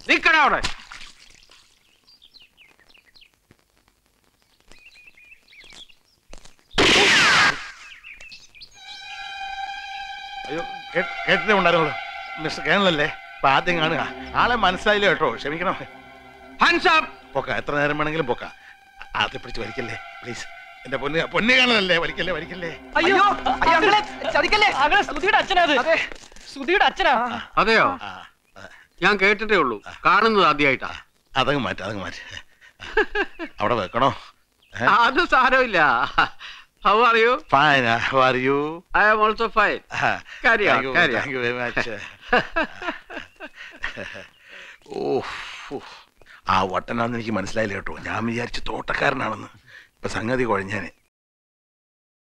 നിക്കണ അവിടെ അയ്യോ കേ- കേട്ടിട്ടേ ഉണ്ടായിരുന്നുള്ളൂ മിസ്റ്റർ കേണലല്ലേ അപ്പൊ ആദ്യം കാണുക ആളെ മനസ്സിലായില്ല കേട്ടോ ക്ഷമിക്കണം ഹാൻഡ്സ് അപ്പ് പൊക്ക എത്ര നേരം വേണമെങ്കിലും പൊക്ക ആദ്യം പിടിച്ച് വലിക്കല്ലേ പ്ലീസ് എന്റെ പൊന്ന് പൊന്നു കാണലല്ലേ വലിക്കല്ലേ വലിക്കല്ലേ അയ്യോ അങ്ങളെ ചതിക്കല്ലേ അങ്ങളെ സുധിയുടെ അച്ഛനാ അത് സുധിയുടെ അച്ഛനാ അതെയോ ആ ഞാൻ കേട്ടിട്ടേ ഉള്ളൂ കാണുന്നത് ആദ്യമായിട്ടാ അതങ്ങ് മാറ്റി അതങ്ങ് മാറ്റി അവിടെ വെക്കണോ അത് സാരമില്ല how are you fine are you I am also fine Carry on, carry on. Thank you very much ഓ ആ വട്ടനാന്ന് എനിക്ക് മനസ്സിലായില്ല കേട്ടോ ഞാൻ വിചാരിച്ചു തോട്ടക്കാരനാണെന്ന് ഇപ്പൊ സംഗതി കുഴഞ്ഞാന്